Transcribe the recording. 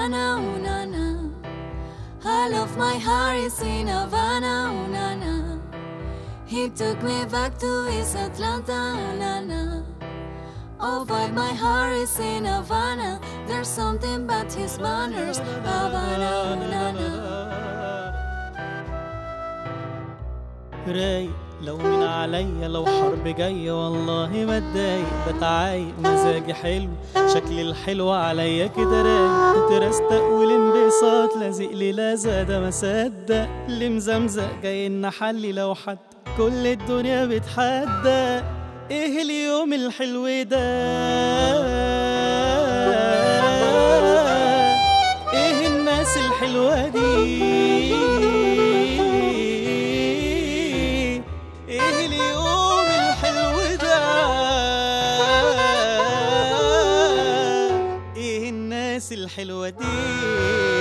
Havana, ooh, na, na. I love my heart is in Havana, ooh, na, na. He took me back to East Atlanta, ooh, na, na. Oh, but my heart is in Havana. There's something about his manners. Havana, ooh, na, na. رايق لو من عليا لو حرب جاية والله ما اتضايق بتعايق مزاجي حلو شكلي الحلو عليا كده رايق ترستق والانبساط لازق لي لازق ده ما صدق اللي مزمزق جاي نحلي لو حد كل الدنيا بتحدى ايه اليوم الحلو ده ايه الناس الحلوة دي ايه اليوم الحلو ده ايه الناس الحلوة دي